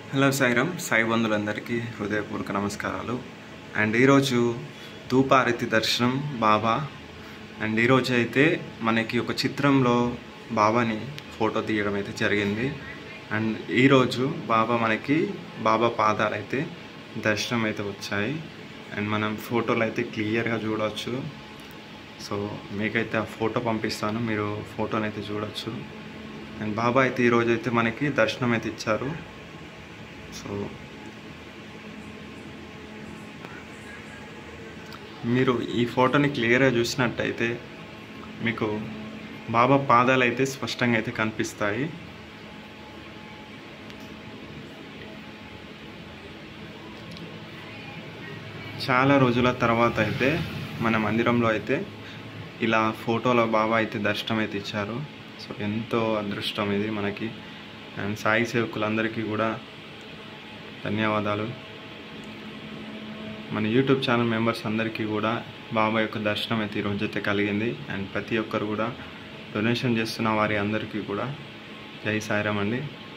hello Sairam Sai బంధువులందరికీ హృదయపూర్వక నమస్కారాలు అండ్ ఈరోజు ధూపారతి దర్శనం బాబా అండ్ ఈరోజు అయితే మనకి ఒక చిత్రంలో బాబాని ఫోటో తీయడం అయితే జరిగింది అండ్ ఈరోజు బాబా మనకి బాబా పాదాలు అయితే దర్శనం అయితే వచ్చాయి అండ్ మనం ఫోటోలు అయితే క్లియర్గా చూడవచ్చు సో మీకైతే ఆ ఫోటో పంపిస్తాను మీరు ఫోటోని అయితే చూడొచ్చు అండ్ బాబా అయితే ఈరోజు అయితే మనకి దర్శనం అయితే ఇచ్చారు సో మీరు ఈ ఫోటోని క్లియర్గా చూసినట్టయితే మీకు బాబా పాదాలు అయితే స్పష్టంగా అయితే కనిపిస్తాయి చాలా రోజుల తర్వాత అయితే మన మందిరంలో అయితే ఇలా ఫోటోలో బాబా అయితే దర్శనం అయితే ఇచ్చారు సో ఎంతో అదృష్టం ఇది మనకి అండ్ సాయి సేవకులందరికీ కూడా ధన్యవాదాలు మన యూట్యూబ్ ఛానల్ మెంబర్స్ అందరికీ కూడా బాబా యొక్క దర్శనం అయితే ఈరోజు అయితే కలిగింది అండ్ ప్రతి ఒక్కరు కూడా డొనేషన్ చేస్తున్న వారి అందరికీ కూడా జై సాయిరామ్ అండి